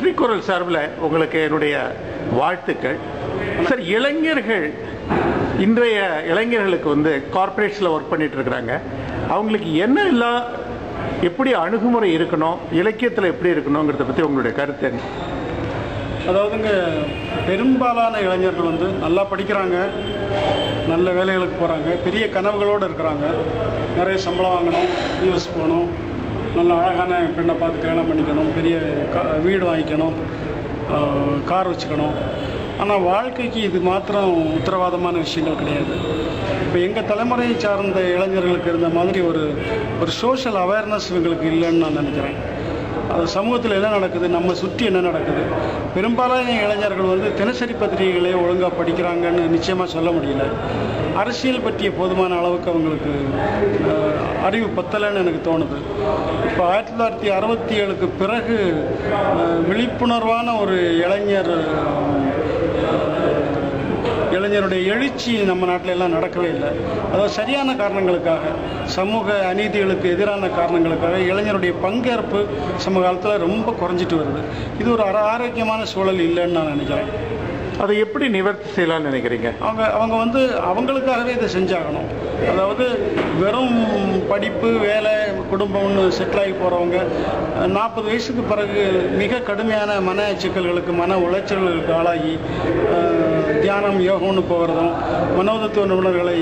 வெற்றி குரல் சார்பில் உங்களுக்கு என்னுடைய வாழ்த்துக்கள் சார் இளைஞர்கள் இன்றைய இளைஞர்களுக்கு வந்து கார்ப்பரேட்ஸில் ஒர்க் பண்ணிட்டு இருக்கிறாங்க அவங்களுக்கு என்ன எல்லாம் எப்படி அணுகுமுறை இருக்கணும் இலக்கியத்தில் எப்படி இருக்கணுங்கிறத பற்றி உங்களுடைய கருத்து என்ன அதாவதுங்க பெரும்பாலான இளைஞர்கள் வந்து நல்லா படிக்கிறாங்க நல்ல வேலைகளுக்கு போகிறாங்க பெரிய கனவுகளோடு இருக்கிறாங்க நிறைய சம்பளம் வாங்கணும் யூஎஸ் போகணும் நல்ல அழகான பெண்ணை பார்த்து கல்யாணம் பண்ணிக்கணும் பெரிய கா- வீடு வாங்கிக்கணும் ஆஹ், கார் வச்சுக்கணும் ஆனால் வாழ்க்கைக்கு இது மாத்திரம் உத்தரவாதமான விஷயங்கள் கிடையாது இப்போ எங்கள் தலைமுறையை சார்ந்த இளைஞர்களுக்கு இருந்த மாதிரி ஒரு ஒரு சோஷியல் அவேர்னஸ் இவங்களுக்கு இல்லைன்னு நான் நினைக்கிறேன் அது சமூகத்தில் என்ன நடக்குது நம்ம சுற்றி என்ன நடக்குது பெரும்பாலான இளைஞர்கள் வந்து தினசரி பத்திரிகைகளே ஒழுங்காக படிக்கிறாங்கன்னு நிச்சயமாக சொல்ல முடியல அரசியல் பற்றிய போதுமான அளவுக்கு அவங்களுக்கு அஹ், அறிவு பத்தலைன்னு எனக்கு தோணுது இப்போ ஆயிரத்தி தொள்ளாயிரத்தி அறுபத்தி ஏழுக்கு பிறகு அஹ், விழிப்புணர்வான ஒரு இளைஞர் இளைஞருடைய எழுச்சி நம்ம நாட்டில எல்லாம் நடக்கவே இல்லை அதாவது சரியான காரணங்களுக்காக சமூக அநீதிகளுக்கு எதிரான காரணங்களுக்காக இளைஞருடைய பங்கேற்பு சமகாலத்தில் ரொம்ப குறைஞ்சிட்டு வருது இது ஒரு ஆர- ஆரோக்கியமான சூழல் இல்லைன்னு நான் நினைக்கிறேன் அதை எப்படி நிவர்த்தி செய்யலாம்னு நினைக்கிறீங்க அவங்க அவங்க வந்து அவங்களுக்காகவே இதை செஞ்சாகணும் அதாவது வெறும் படிப்பு வேலை குடும்பம்னு செட்டில் ஆகி போகிறவங்க நாற்பது வயசுக்கு பிறகு மிக கடுமையான மன சிக்கல்களுக்கு மன உளைச்சல்களுக்கு ஆளாகி அஹ், தியானம் யோகம்னு போகிறதும் மனோதத்துவ நிபுணர்களை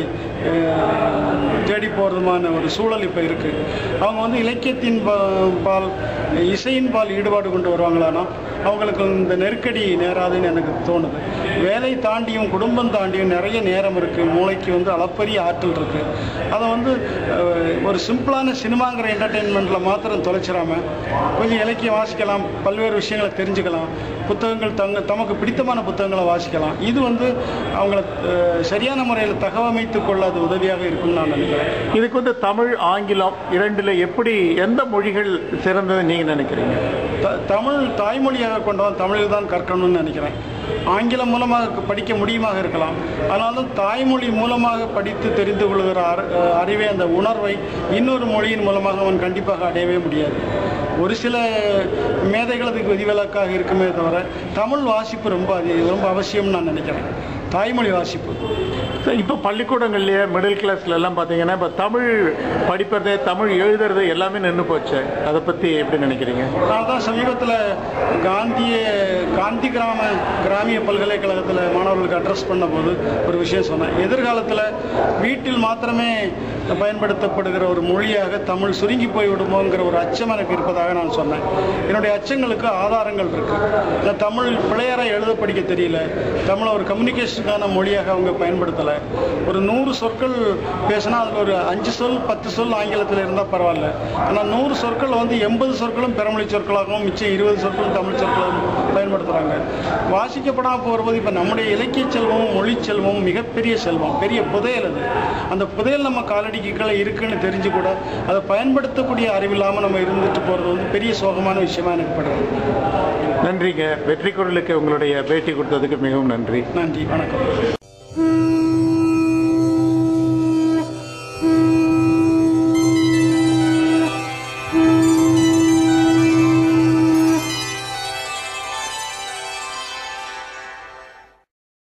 அஹ், தேடி போகிறதுமான ஒரு சூழல் இப்போ இருக்குது அவங்க வந்து இலக்கியத்தின் பா- பால் இசையின் பால் ஈடுபாடு கொண்டு வருவாங்களானா அவங்களுக்கு இந்த நெருக்கடி நேராதுன்னு எனக்கு தோணுது வேலை தாண்டியும் குடும்பம் தாண்டியும் நிறைய நேரம் இருக்குது மூளைக்கு வந்து அளப்பரிய ஆற்றல் இருக்குது அதை வந்து அஹ், ஒரு சிம்பிளான சினிமாங்கிற என்டர்டெயின்மெண்ட்டில் மாத்திரம் தொலைச்சிடாம கொஞ்சம் இலக்கியம் வாசிக்கலாம் பல்வேறு விஷயங்களை தெரிஞ்சுக்கலாம் புத்தகங்கள் தங்க தமக்கு பிடித்தமான புத்தகங்களை வாசிக்கலாம் இது வந்து அவங்கள அஹ், சரியான முறையில் தகவமைத்துக் கொள்ள அது உதவியாக இருக்கும்னு நான் நினைக்கிறேன் இதுக்கு வந்து தமிழ் ஆங்கிலம் இரண்டுல எப்படி எந்த மொழிகள் சிறந்தது நீங்க நினைக்கிறீங்க த- தமிழ் தாய்மொழியாக கொண்டவன் தமிழில் தான் கற்கணும்னு நினைக்கிறேன் ஆங்கிலம் மூலமாக படிக்க முடியுமாக இருக்கலாம் ஆனாலும் தாய்மொழி மூலமாக படித்து தெரிந்து கொள்கிற அறி- அஹ் அறிவை அந்த உணர்வை இன்னொரு மொழியின் மூலமாக அவன் கண்டிப்பாக அடையவே முடியாது ஒரு சில மேதைகள் அதுக்கு விதிவிலக்காக இருக்குமே தவிர தமிழ் வாசிப்பு ரொம்ப அதி ரொம்ப அவசியம்னு நான் நினைக்கிறேன் தாய்மொழி வாசிப்பு சார், இப்போ பள்ளிக்கூடங்கள்லயே மிடில் கிளாஸ்ல எல்லாம் பாத்தீங்கன்னா இப்போ தமிழ் படிப்பது தமிழ் எழுதுறது எல்லாமே நின்று போச்சு அதை பத்தி எப்படி நினைக்கிறீங்க நான் தான் சமீபத்தில் காந்திய காந்தி கிராம கிராமிய பல்கலைக்கழகத்தில் மாணவர்களுக்கு அட்ரஸ் பண்ணபோது ஒரு விஷயம் சொன்னேன் எதிர்காலத்தில் வீட்டில் மாத்திரமே பயன்படுத்தப்படுகிற ஒரு மொழியாக தமிழ் சுருங்கி போய் விடுமோங்கிற ஒரு அச்சம் எனக்கு இருப்பதாக நான் சொன்னேன் என்னுடைய அச்சங்களுக்கு ஆதாரங்கள் இருக்கு இந்த தமிழ் பிள்ளையரை எழுத படிக்க தெரியல தமிழை ஒரு கம்யூனிகேஷனுக்கான மொழியாக அவங்க பயன்படுத்தலை ஒரு நூறு சொற்கள் பேசினா அதில் ஒரு அஞ்சு சொல் பத்து சொல் ஆங்கிலத்தில் இருந்தால் பரவாயில்ல ஆனால் நூறு சொற்கள் வந்து எண்பது சொற்களும் பிறமொழி சொற்களாகவும் மிச்சம் இருபது சொற்களும் தமிழ் சொற்களாகவும் பயன்படுத்துகிறாங்க வாசிக்கப்படாமல் போகிறது இப்போ நம்முடைய இலக்கிய செல்வமும் மொழி செல்வமும் மிகப்பெரிய செல்வம் பெரிய புதையல் அது அந்த புதையல் நம்ம காலடிக்கு கீழே இருக்குன்னு தெரிஞ்சு கூட அதை பயன்படுத்தக்கூடிய அறிவில்லாமல் நம்ம இருந்துட்டு போகிறது வந்து பெரிய சோகமான விஷயமா எனக்கு படுது நன்றிங்க வெற்றி குரலுக்கு உங்களுடைய பேட்டி கொடுத்ததுக்கு மிகவும் நன்றி நன்றி வணக்கம்